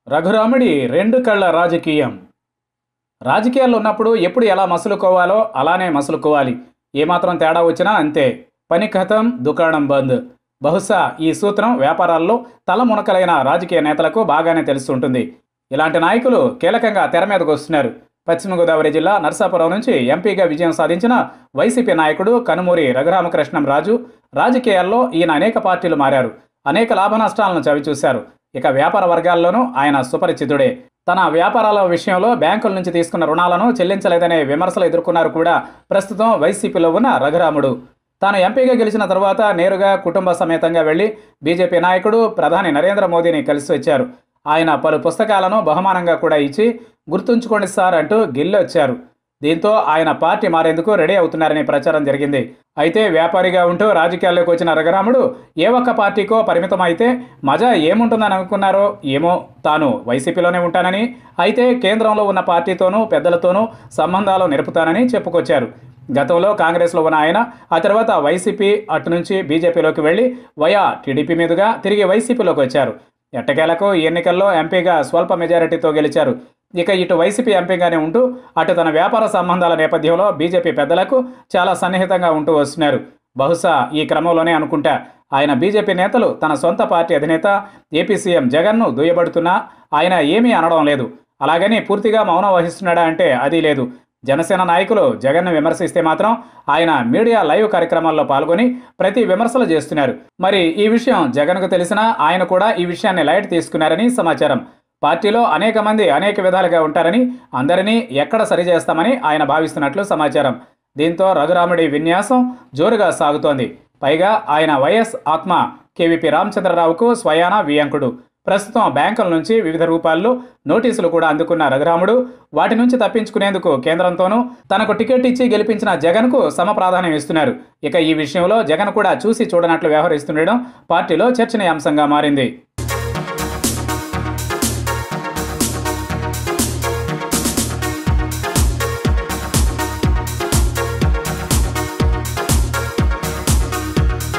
రఘురాముడి రెండు కళ్ళ రాజకీయం రాజకీయాల్లో ఉన్నప్పుడు ఎప్పుడు ఎలా మసులుకోవాలో అలానే మసులుకోవాలి ఏమాత్రం తేడా వచ్చినా అంతే పని ఖతం దుకాణం బంద్ బహుశా ఈ సూత్రం వ్యాపారాల్లో తలమునకలైన రాజకీయ నేతలకు బాగానే తెలుస్తుంటుంది ఇలాంటి నాయకులు కీలకంగా తెర మీదకు వస్తున్నారు పశ్చిమ గోదావరి జిల్లా నర్సాపురం నుంచి ఎంపీగా విజయం సాధించిన వైసీపీ నాయకుడు కనుమూరి రఘురామకృష్ణం రాజు రాజకీయాల్లో ఈయన అనేక పార్టీలు మారారు అనేక లాభ నష్టాలను చవిచూశారు ఇక వ్యాపార వర్గాల్లోనూ ఆయన సుపరిచితుడే తన వ్యాపారాల విషయంలో బ్యాంకుల నుంచి తీసుకున్న రుణాలను చెల్లించలేదనే విమర్శలు ఎదుర్కొన్నారు కూడా ప్రస్తుతం వైసీపీలో ఉన్న రఘురాముడు తాను ఎంపీగా గెలిచిన తర్వాత నేరుగా కుటుంబ సమేతంగా వెళ్లి బీజేపీ నాయకుడు ప్రధాని నరేంద్ర మోదీని కలిసి వచ్చారు ఆయన పలు పుస్తకాలను బహుమానంగా కూడా ఇచ్చి గుర్తుంచుకోండి సార్ అంటూ గిల్లొచ్చారు దీంతో ఆయన పార్టీ మారేందుకు రెడీ అవుతున్నారనే ప్రచారం జరిగింది అయితే వ్యాపారిగా ఉంటూ రాజకీయాల్లోకి వచ్చిన రఘురాముడు ఏ ఒక్క పార్టీకో పరిమితం అయితే మజా ఏముంటుందని అనుకున్నారో ఏమో తాను వైసీపీలోనే ఉంటానని అయితే కేంద్రంలో ఉన్న పార్టీతోనూ పెద్దలతోనూ సంబంధాలు నిలుపుతానని చెప్పుకొచ్చారు గతంలో కాంగ్రెస్లో ఉన్న ఆయన ఆ తర్వాత వైసీపీ అటు నుంచి బీజేపీలోకి వెళ్ళి వయా టీడీపీ మీదుగా తిరిగి వైసీపీలోకి వచ్చారు ఎట్టకేలకు ఈ ఎన్నికల్లో ఎంపీగా స్వల్ప మెజారిటీతో గెలిచారు ఇక ఇటు వైసీపీ ఎంపీగానే ఉంటూ అటు తన వ్యాపార సంబంధాల నేపథ్యంలో బీజేపీ పెద్దలకు చాలా సన్నిహితంగా ఉంటూ వస్తున్నారు బహుశా ఈ క్రమంలోనే అనుకుంటా ఆయన బీజేపీ నేతలు తన సొంత పార్టీ అధినేత ఏపీ సీఎం జగన్ను దుయ్యబడుతున్నా ఆయన ఏమీ అనడం లేదు అలాగని పూర్తిగా మౌనం వహిస్తున్నాడా అంటే అది లేదు జనసేన నాయకులు జగన్ను విమర్శిస్తే మాత్రం ఆయన మీడియా లైవ్ కార్యక్రమాల్లో పాల్గొని ప్రతి విమర్శలు చేస్తున్నారు మరి ఈ విషయం జగన్కు తెలిసినా ఆయన కూడా ఈ విషయాన్ని లైట్ తీసుకున్నారని సమాచారం పార్టీలో అనేక మంది అనేక విధాలుగా ఉంటారని అందరినీ ఎక్కడ సరిచేస్తామని ఆయన భావిస్తున్నట్లు సమాచారం దీంతో రఘురాముడి విన్యాసం జోరుగా సాగుతోంది పైగా ఆయన వైఎస్ ఆత్మ కేవీపీ రామచంద్రరావుకు స్వయాన వియంకుడు ప్రస్తుతం బ్యాంకుల నుంచి వివిధ రూపాల్లో నోటీసులు కూడా అందుకున్న రఘురాముడు వాటి నుంచి తప్పించుకునేందుకు కేంద్రంతోనూ తనకు టికెట్ ఇచ్చి గెలిపించిన జగన్కు సమ ప్రాధాన్యం ఇస్తున్నారు ఇక ఈ విషయంలో జగన్ కూడా చూసి చూడనట్లు వ్యవహరిస్తుండడం పార్టీలో చర్చనీయాంశంగా మారింది